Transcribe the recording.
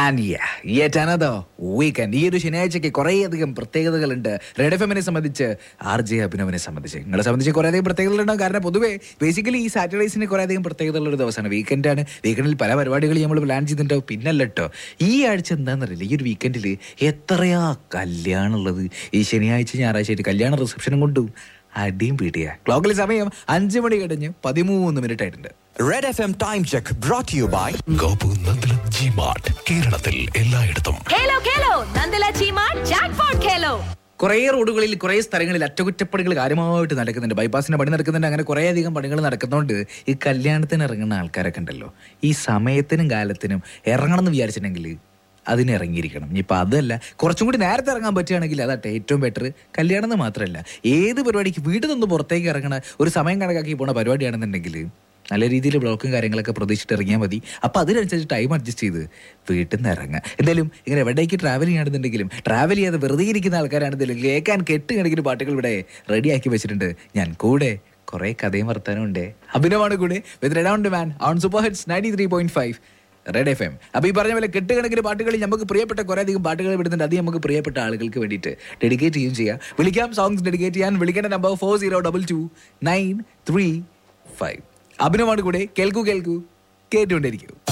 and yet another weekend ഈ ഒരു ശനിയാഴ്ചയ്ക്ക് കുറേയധികം പ്രത്യേകതകളുണ്ട് റെഡ് എഫ് എമ്മിനെ സംബന്ധിച്ച് ആർ ജെ അഭിനവനെ സംബന്ധിച്ച് നിങ്ങളെ സംബന്ധിച്ച് കുറേയധികം പ്രത്യേകതകളുണ്ടാകും കാരണം പൊതുവേ ബേസിക്കലി ഈ സാറ്റർഡേസിന് കുറേയധികം പ്രത്യേകതയുള്ള ഒരു ദിവസമാണ് വീക്കെൻഡാണ് വീക്കെൻഡിൽ പല പരിപാടികൾ നമ്മൾ പ്ലാൻ ചെയ്തിട്ടുണ്ടാവും പിന്നല്ല കേട്ടോ ഈ ആഴ്ച എന്താണെന്നറിയില്ല ഈ ഒരു വീക്കെൻഡിൽ എത്രയാ കല്യാണമുള്ളത് ഈ ശനിയാഴ്ച ഞായറാഴ്ച ആയിട്ട് കല്യാണ റിസപ്ഷനും കൊണ്ടും അടിയും പീടിയ ക്ലോക്കിൽ സമയം അഞ്ച് മണി കഴിഞ്ഞ് പതിമൂന്ന് മിനിറ്റ് ആയിട്ടുണ്ട് Red FM Time Check brought to you by Gopu Nandanam G mart കേരളത്തിൽ എല്ലായിടത്തും ഖേലോ ഖേലോ നന്ദല ചീമ ജാക്ക്പോട്ട് ഖേലോ കുറേ റോഡുകളിൽ കുറേ സ്ഥലങ്ങളിൽ അറ്റകുറ്റപ്പണികൾ കാര്യമായിട്ട് നടക്കുന്നുണ്ട് ബൈപ്പാസിന്റെ പണി നടക്കുന്നുണ്ട് അങ്ങനെ കുറേ അധികം പണികൾ നടക്കുന്നതുകൊണ്ട് ഈ കല്യാണത്തിന് ഇറങ്ങുന്ന ആൾക്കാരൊക്കെ ഉണ്ടല്ലോ ഈ സമയത്തിനും കാലത്തിനും ഇറങ്ങണം എന്ന് വിചാരിച്ചിട്ടുണ്ടെങ്കിൽ അതിന് ഇറങ്ങിയിരിക്കണം ഇനിയിപ്പോൾ അതല്ല കുറച്ചും കൂടി നേരത്തെ ഇറങ്ങാൻ പറ്റുകയാണെങ്കിൽ അതാട്ടെ ഏറ്റവും ബെറ്റർ കല്യാണം എന്ന് മാത്രമല്ല ഏത് പരിപാടിക്ക് വീട്ടിൽ നിന്ന് പുറത്തേക്ക് ഇറങ്ങണ ഒരു സമയം കണക്കാക്കി പോണ പരിപാടിയാണെന്നുണ്ടെങ്കിൽ നല്ല രീതിയിൽ ബ്ലോക്കും കാര്യങ്ങളൊക്കെ പ്രതീക്ഷിച്ചിട്ട് ഇറങ്ങിയാൽ മതി അപ്പോൾ അതിനനുസരിച്ച് ടൈം അഡ്ജസ്റ്റ് ചെയ്ത് വീട്ടിൽ നിന്ന് ഇറങ്ങുക എന്തായാലും ഇങ്ങനെ എവിടേക്ക് ട്രാവൽ ചെയ്യുകയാണെന്നുണ്ടെങ്കിലും ട്രാവൽ ചെയ്യാതെ വെറുതെ ഇരിക്കുന്ന ആൾക്കാരാണെന്നുണ്ടെങ്കിൽ കേൾക്കാൻ കെട്ട് കണക്കിന് പാട്ടുകൾ ഇവിടെ റെഡിയാക്കി വെച്ചിട്ടുണ്ട് ഞാൻ കൂടെ കുറേ കഥയും വർത്താനും ഉണ്ട് അഭിനവാണ് കൂടെ with redound man on super hits ninety three point five red F M അപ്പോൾ ഈ പറഞ്ഞ പോലെ കെട്ടുകണക്കിന് പാട്ടുകളിൽ നമുക്ക് പ്രിയപ്പെട്ട കുറേ അധികം പാട്ടുകൾ വിടുന്നുണ്ട് അത് നമുക്ക് പ്രിയപ്പെട്ട ആളുകൾക്ക് വേണ്ടിയിട്ട് ഡെഡിക്കേറ്റ് ചെയ്യും ചെയ്യാം വിളിക്കാം സോങ്സ് ഡെഡിക്കേറ്റ് ചെയ്യാൻ വിളിക്കേണ്ട number four zero double two nine three five അഭിനവാണ് കൂടെ കേൾക്കൂ കേൾക്കൂ കേട്ടുകൊണ്ടിരിക്കൂ